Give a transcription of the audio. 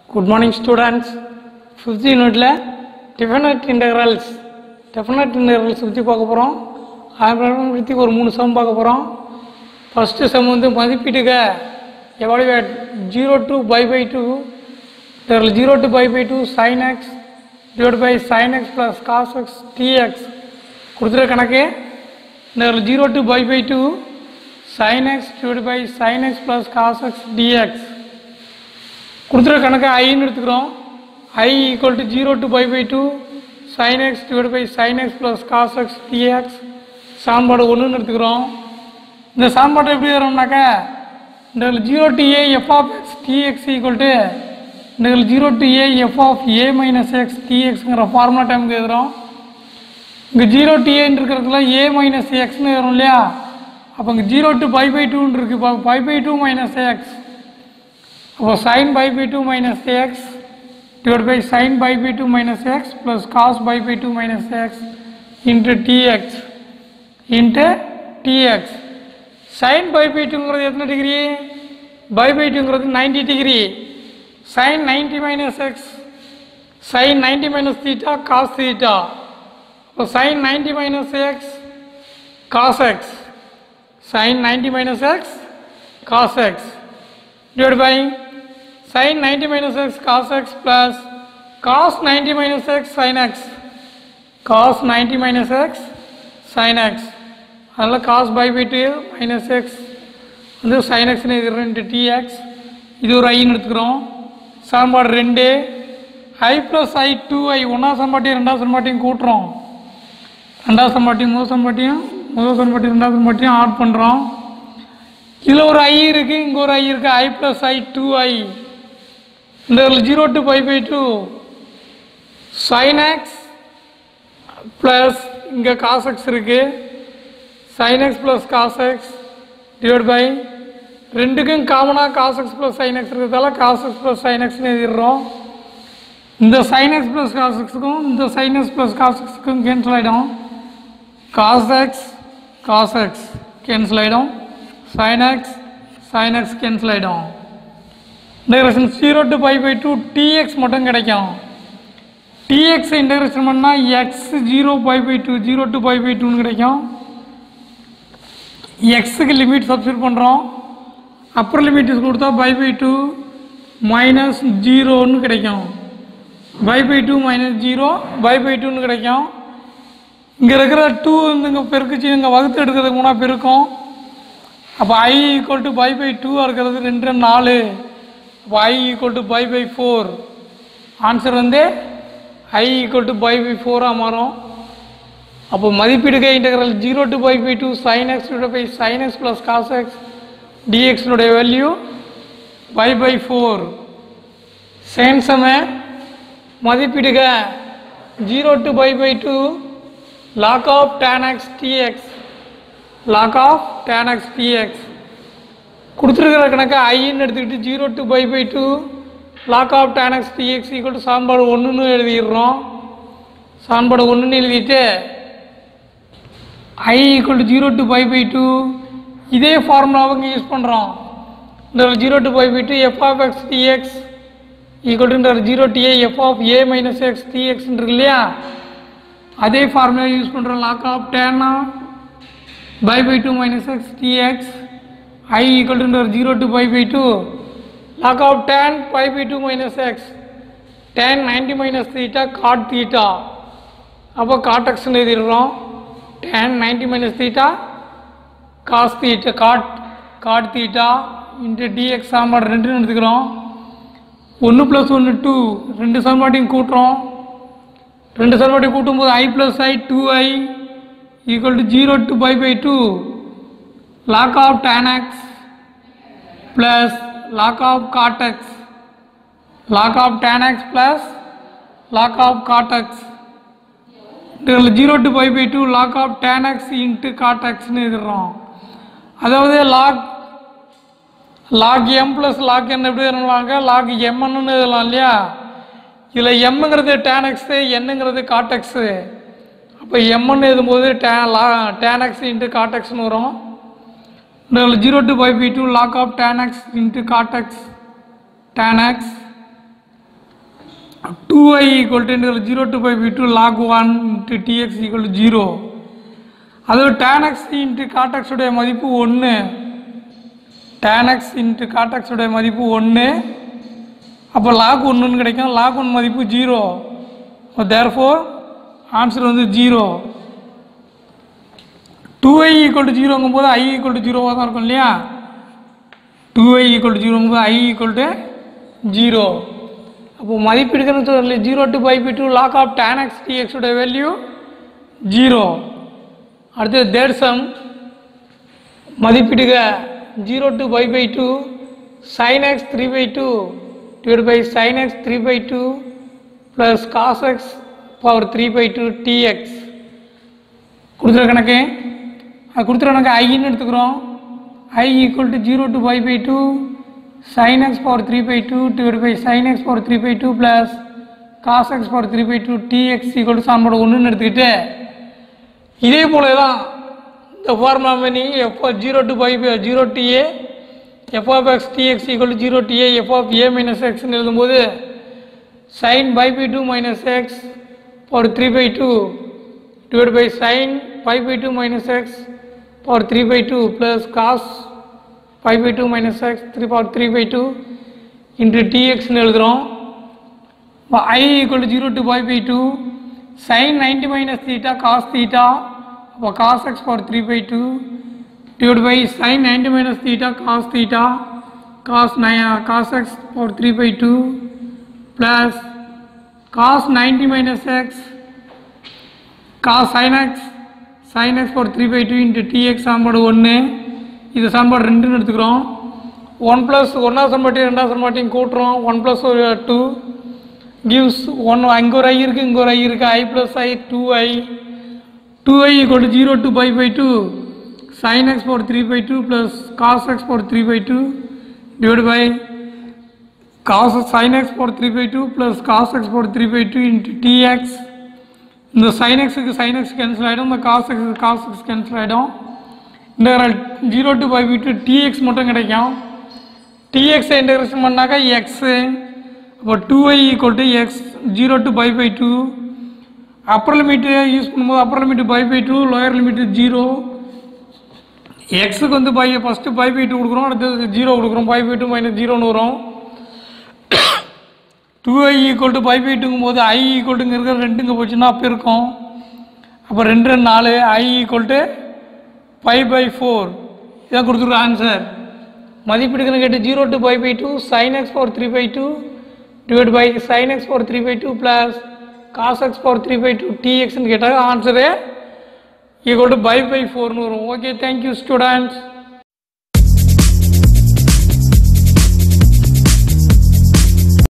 good morning students fifth யூனிட்டில் டிஃபனட் integrals definite integrals பற்றி பார்க்க போகிறோம் அதுக்கப்புறம் பற்றி ஒரு மூணு சம் பார்க்க போகிறோம் ஃபஸ்ட்டு சம் வந்து மதிப்பீட்டுக evaluate zero to pi by two zero to pi by two sin x divide by sin x plus cos x dx கொடுத்துருக்க கணக்கு இந்த zero to pi by two sin x divide by sin x plus cos x dx கொடுத்துருக்க கணக்கு ஐன்னு எடுத்துக்கிறோம் I equal to zero to pi by two sin x divide by sin x plus cos x dx சாம்பாடு ஒன்றுன்னு எடுத்துக்கிறோம் இந்த சாம்பாட்டை எப்படி வரோம்னாக்கா இந்த zero to a f of x dx equal to இந்த zero to a f of a minus x டிஎக்ஸுங்கிற formula டைமுக்கு எழுதுகிறோம் இங்கே ஜீரோ டு ஏன்னு இருக்கிறதுல ஏ மைனஸ் எக்ஸ்னு வரும் இல்லையா அப்போ இங்கே ஜீரோ டு பை பை டூன்னு இருக்குது இப்போ pi by two minus x அப்போ sin pi by two minus x divide by sin pi by two minus x plus cos pi by two minus x into dx into dx sin pi by டூங்கிறது எத்தனை degree pi by டூங்கிறது ninety degree sin ninety minus x sin ninety minus theta cos theta இப்போ sin ninety minus x cos x sin ninety minus x cos x divided by sin 90 minus x cos x plus cos 90 minus x sin x cos 90 minus x sin x அதனால் cos by by 2 minus x வந்து sin x னு இது ரெண்டு tx இது ஒரு ஐன்னு எடுத்துக்கிறோம் சாம்பாடு ரெண்டு ஐ plus I two ஐ ஒன்றாம் சம்பாட்டியும் ரெண்டாவது சம்பாட்டியும் கூட்டுறோம் ரெண்டாவது சம்பாட்டியும் முதல் சம்பாட்டியும் முதல் சம்பாட்டியும் ரெண்டாவது சம்பாட்டியும் ஆட் பண்ணுறோம் இதில் ஒரு ஐ இருக்குது இங்கே ஒரு ஐ இருக்குது I plus I two I இந்த zero to pi by two sin x plus இங்கே காஸ் எக்ஸ் இருக்குது sin x plus cos x divide by ரெண்டுக்கும் காமனாக cos x plus sin x இருக்கிறதால காஸ் எக்ஸ் ப்ளஸ் சைன் எக்ஸ்னு எழுதிடுறோம் இந்த sin x plus cos எக்ஸுக்கும் இந்த சைன் எக்ஸ் ப்ளஸ் காஸ் எக்ஸுக்கும் கேன்சல் ஆகிடும் cos x cos x cancel ஆகிடும் sin x sin x cancel ஆகிடும் integration zero to pi by two dx மட்டும் கிடைக்கும் டிஎக்ஸ் இன்டகிரேஷன் பண்ணால் x zero pi by two zero to pi by டூன்னு கிடைக்கும் எக்ஸுக்கு லிமிட் சப்ஸ்டியூட் பண்ணுறோம் அப்பர் லிமிட் கொடுத்தா பை பை டூ மைனஸ் ஜீரோன்னு கிடைக்கும் pi by two minus zero pi by டூன்னு கிடைக்கும் இங்கே இருக்கிற டூ வந்து இங்கே பெருக்குச்சு இங்கே வகுத்து எடுக்கிறதுக்கு முன்னா பெருக்கும் அப்போ I equal to pi by டூவாக இருக்கிறது ரெண்டு நாலு அப்போ I equal to pi by four answer வந்து I equal to pi by ஃபோராக மாறும் அப்போ மதிப்பீடுக integral zero to pi by two sin x by sin x plus cos x டிஎக்ஸினுடைய value pi by four same சம மதிப்பீடுக zero to pi by two log of tan x dx log of tan x dx கொடுத்துருக்கிற கணக்கு ஐன்னு எடுத்துக்கிட்டு zero to pi by two log of tan x dx equal to சாம்பாடு ஒன்றுன்னு எழுதிடுறோம் சாம்பாடு ஒன்றுன்னு எழுதிட்டு I equal to zero to pi by two இதே ஃபார்முலாவுக்கு யூஸ் பண்ணுறோம் இந்த zero to pi by two f of x dx equal to zero to a f of a minus x dx இருக்கு இல்லையா அதே ஃபார்முலா யூஸ் பண்ணுறோம் log of tan by by 2 minus x dx i equal to under 0 to pi by 2 log of tan pi by 2 minus x tan 90 minus theta cot theta அப்போ cot x னு எழுதிடுறோம் tan 90 minus theta cos theta cot cot theta into dx சாம்பாடு ரெண்டுன்னு எடுத்துக்கிறோம் ஒன்று plus ஒன்று two ரெண்டு சமன்பாட்டையும் கூட்டுறோம் ரெண்டு சமன்பாட்டையும் கூட்டும்போது I plus I two I equal to 0 to pi by 2 log of tan x plus log of cot x log of tan x plus log of cot x இதில் zero to pi by two log of tan x into cot எக்ஸ்னு எழுதுறோம் அதாவது log log M plus log N எப்படி எழுதலாங்க log எம்ன்னு எழுதலாம் இல்லையா இதில் எம்ங்கிறது டேன் எக்ஸு என்னங்கிறது காட் எக்ஸு அப்போ எம்என்னு எழுதும்போது டேன் லா டேன் எக்ஸ் இன்ட்டு காட் எக்ஸ்னு வரும் இந்த zero to pi by two log of tan x into cot x tan x two I equal to interval zero to pi by two log one into dx equal to zero அதாவது tan x into cot x உடைய மதிப்பு ஒன்று tan x into cot x உடைய மதிப்பு ஒன்று அப்போ log ஒன்றுன்னு கிடைக்கும் லாக் ஒன் மதிப்பு ஜீரோ தேர்ஃபோர் ஆன்சர் வந்து zero two I equal to ஜீரோங்கும் போது ஐ ஈக்குவல் டு ஜீரோவாக தான் இருக்கும் இல்லையா டூ ஐ ஈக்குவல் டு ஜீரோங்கும் போது ஐ ஈக்குவல் டு ஜீரோ அப்போ மதிப்பீடுக்கிறது சொல்லி zero to pi by two log of tan x dx உடைய வேல்யூ ஜீரோ அடுத்தது தேர்ட் சம் மதிப்பிடுக zero to pi by two sin x three by two divide by sin x three by two plus cos x power three by two dx கொடுத்துற கணக்கு அது கொடுத்துற கணக்கு ஐன்னு எடுத்துக்கிறோம் I equal to zero to pi by two sin x power three by two divide by sin x power three by two plus cos x power three by two dx equal to சாம்போட ஒன்றுன்னு எடுத்துக்கிட்டு இதே போல தான் இந்த formula மணி f zero to pi zero to a f of x dx equal to zero to a f of a minus எக்ஸ்னு எழுதும்போது sin pi by two minus x power three by two divided by sin pi by 2 minus x power 3 by 2 plus cos pi by 2 minus x 3 power 3 by 2 into dx னு எழுதுறோம் அப்ப i equal to 0 to pi by 2 sin 90 minus theta cos theta அப்போ cos x power 3 by 2 divided by sin 90 minus theta cos theta cos 9 cos x power 3 by 2 plus cos 90 minus x cos sin x sin x power three by two into dx சமன்பாடு ஒன்று இது சமன்பாடு ரெண்டுன்னு எடுத்துக்கிறோம் one plus ஒன்றாவது சமன்பாட்டையும் ரெண்டாவது சமன்பாட்டையும் கூட்டுறோம் ஒன் ப்ளஸ் ஒரு டூ கிவ்ஸ் ஒன் அங்கே ஒரு ஐ இருக்குது இங்கே ஒரு ஐ இருக்குது I plus I two I two I equal to zero two pi by two sin x power three by two plus cos x power three by two divide by cos sin x power three by two plus cos x power three by two into dx இந்த sin x க்கு sin x cancel ஆகிடும் இந்த cos x க்கு cos x cancel ஆகிடும் integral zero to pi by two dx மட்டும் கிடைக்கும் dx integration பண்ணாக்கா x அப்போ two I equal to x zero to pi by two upper limit use பண்ணும்போது upper limit pi by two lower limit zero எக்ஸுக்கு வந்து pi first pi by two கொடுக்குறோம் அடுத்தது zero கொடுக்குறோம் பை பை டூ மைனஸ் ஜீரோன்னு வரும் two I equal to pi by டூங்கும் போது ஐ ஈக்குவல் டுங்கிறது ரெண்டுங்க போச்சுன்னா அப்போ இருக்கும் அப்போ ரெண்டு ரெண்டு நாலு I equal to five by four இதான் கொடுத்துருக்க ஆன்சர் மதிப்பீடுக்குன்னு கேட்டு zero to pi by two sin x power three by two divide by sin x power three by two plus cos x power three by two டிஎக்ஸ்னு கேட்டால் answer equal to pi by ஃபோர்னு வரும் okay thank you students